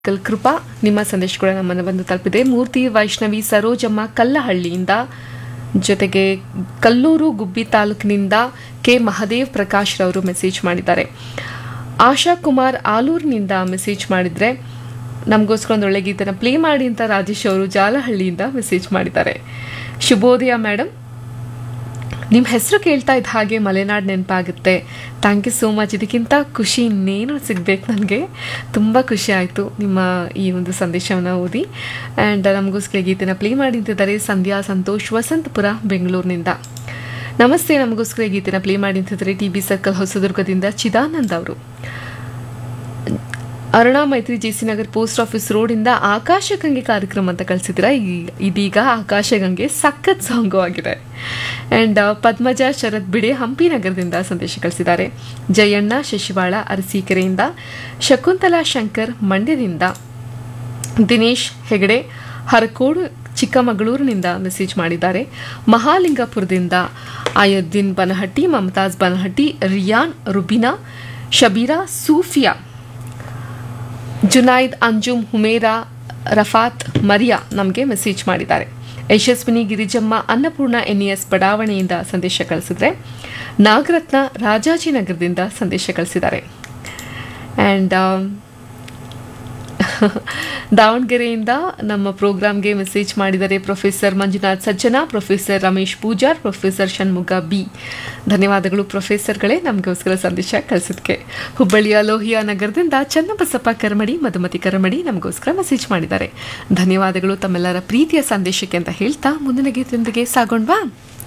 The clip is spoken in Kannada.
ಕಲ್ ಕೃಪಾ ನಿಮ್ಮ ಸಂದೇಶ ಕೂಡ ನಮ್ಮನ್ನು ಬಂದು ತಲುಪಿದೆ ಮೂರ್ತಿ ವೈಷ್ಣವಿ ಸರೋಜಮ್ಮ ಕಲ್ಲಹಳ್ಳಿಯಿಂದ ಜೊತೆಗೆ ಕಲ್ಲೂರು ಗುಬ್ಬಿ ತಾಲೂಕಿನಿಂದ ಕೆ ಮಹದೇವ್ ಪ್ರಕಾಶ್ ರವರು ಮೆಸೇಜ್ ಮಾಡಿದ್ದಾರೆ ಆಶಾ ಕುಮಾರ್ ಆಲೂರಿನಿಂದ ಮೆಸೇಜ್ ಮಾಡಿದರೆ ನಮಗೋಸ್ಕರ ಒಂದು ಒಳ್ಳೆ ಗೀತೆನ ಪ್ಲೇ ಮಾಡಿ ಅಂತ ರಾಜೇಶ್ ಅವರು ಜಾಲಹಳ್ಳಿಯಿಂದ ಮೆಸೇಜ್ ಮಾಡಿದ್ದಾರೆ ಶುಭೋದಯ ಮೇಡಮ್ ನಿಮ್ಮ ಹೆಸರು ಕೇಳ್ತಾ ಇದ್ದ ಹಾಗೆ ಮಲೆನಾಡು ನೆನಪಾಗುತ್ತೆ ಥ್ಯಾಂಕ್ ಯು ಸೋ ಮಚ್ ಇದಕ್ಕಿಂತ ಖುಷಿ ಇನ್ನೇನು ಸಿಗಬೇಕು ನನಗೆ ತುಂಬ ಖುಷಿ ಆಯಿತು ನಿಮ್ಮ ಈ ಒಂದು ಸಂದೇಶವನ್ನು ಓದಿ ಆ್ಯಂಡ್ ನಮಗೋಸ್ಕರ ಗೀತೆನ ಪ್ಲೇ ಮಾಡಿದ್ದಾರೆ ಸಂಧ್ಯಾ ಸಂತೋಷ್ ವಸಂತಪುರ ಬೆಂಗಳೂರಿನಿಂದ ನಮಸ್ತೆ ನಮಗೋಸ್ಕರ ಗೀತೆನ ಪ್ಲೇ ಮಾಡಿದ್ದಾರೆ ಟಿ ಬಿ ಸರ್ಕಲ್ ಹೊಸದುರ್ಗದಿಂದ ಚಿದಾನಂದ್ ಅವರು Aruna Maitri J C Nagar post office ರೋಡಿಂದ ಆಕಾಶಗಂಗೆ ಕಾರ್ಯಕ್ರಮ ಅಂತ ಕಳಿಸಿದ್ರ ಇದೀಗ ಆಕಾಶಗಂಗೆ ಸಖತ್ ಸಾಂಗು ಆಗಿದೆ ಆ್ಯಂಡ್ ಪದ್ಮಜ ಶರತ್ ಬಿಡೆ ಹಂಪಿ ನಗರದಿಂದ ಸಂದೇಶ ಕಳಿಸಿದ್ದಾರೆ ಜಯಣ್ಣ ಶಶಿವಾಳ ಅರಸೀಕೆರೆಯಿಂದ ಶಕುಂತಲಾ ಶಂಕರ್ ಮಂಡ್ಯದಿಂದ ದಿನೇಶ್ ಹೆಗಡೆ ಹರಕೋಡು ಚಿಕ್ಕಮಗಳೂರಿನಿಂದ ಮೆಸೇಜ್ ಮಾಡಿದ್ದಾರೆ ಮಹಾಲಿಂಗಪುರದಿಂದ ಅಯೋದ್ದೀನ್ ಬನಹಟ್ಟಿ ಮಮತಾಜ್ ಬನಹಟ್ಟಿ ರಿಯಾನ್ ರುಬಿನಾ ಶಬೀರಾ ಸೂಫಿಯಾ ಜುನೈದ್ ಅಂಜುಮ್ ಹುಮೇರಾ ರಫಾತ್ ಮರಿಯಾ ನಮಗೆ ಮೆಸೇಜ್ ಮಾಡಿದ್ದಾರೆ ಯಶಸ್ವಿನಿ ಗಿರಿಜಮ್ಮ ಅನ್ನಪೂರ್ಣ ಎನ್ಇಎಸ್ ಬಡಾವಣೆಯಿಂದ ಸಂದೇಶ ಕಳಿಸಿದ್ರೆ ನಾಗರತ್ನ ರಾಜಾಜಿನಗರದಿಂದ ಸಂದೇಶ ಕಳಿಸಿದ್ದಾರೆ ಆ್ಯಂಡ್ ದಾವಣಗೆರೆಯಿಂದ ನಮ್ಮ ಪ್ರೋಗ್ರಾಮ್ಗೆ ಮೆಸೇಜ್ ಮಾಡಿದರೆ professor Manjunath Sajjan professor Ramesh Pujar professor Shanmuga B ಧನ್ಯವಾದಗಳು ಪ್ರೊಫೆಸರ್ಗಳೇ ನಮಗೋಸ್ಕರ ಸಂದೇಶ ಕಳಿಸಿದ್ಕೆ ಹುಬ್ಬಳ್ಳಿಯ ಲೋಹಿಯಾ ನಗರದಿಂದ ಚನ್ನಬಸಪ್ಪ ಕರಮಡಿ ಮಧುಮತಿ ಕರಮಡಿ ನಮಗೋಸ್ಕರ ಮೆಸೇಜ್ ಮಾಡಿದ್ದಾರೆ ಧನ್ಯವಾದಗಳು ತಮ್ಮೆಲ್ಲರ ಪ್ರೀತಿಯ ಸಂದೇಶಕ್ಕೆ ಅಂತ ಹೇಳ್ತಾ ಮುಂದಿನ ಗೀತೆಯೊಂದಿಗೆ ಸಾಗೋಣ್ವಾ